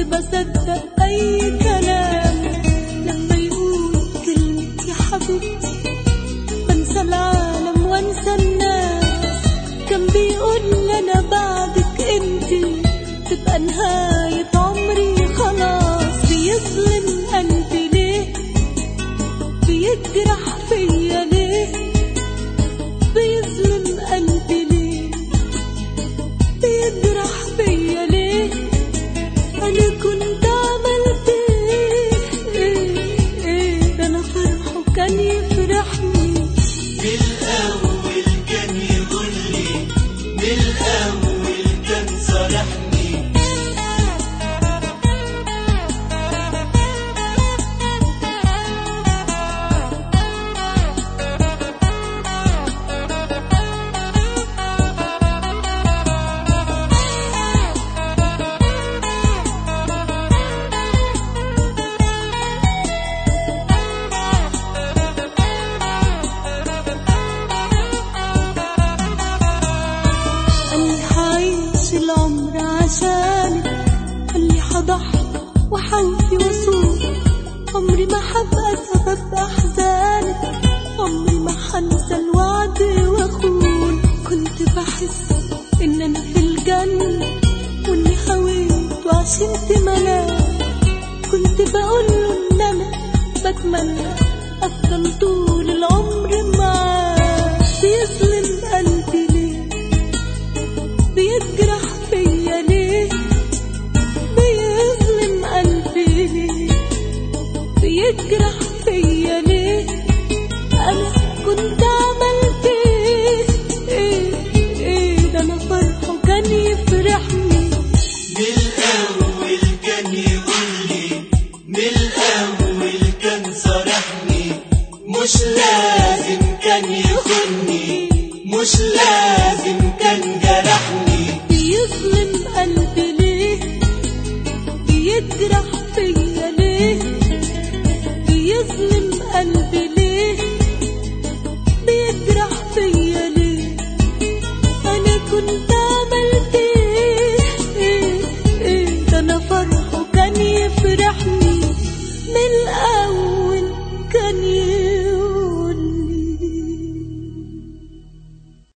بصدق أي كلام لما يقول كلمة يا حبيبتي بنسى العالم وانسى الناس كان بيقول لي أنا بعدك انتي تبقى نهاية عمري خلاص بيظلم قلبي ليه بيجرح فيا ليه بيظلم قلبي ليه بيجرح فيا ليه انا كنت عملت ايه ايه ايه ده انا فرحه كان يفرحني بالأول كان يقول لي بالأول كان صالحني قال لي هعيش العمر عشانك قال لي هضحي وحوفي وصول عمري ما هبقى سبب احزانك عمري ما هنسى الوعد واخون كنت بحس ان انا في الجنه واني هويت وعشمت ملاك كنت بقول له ان انا بتمنى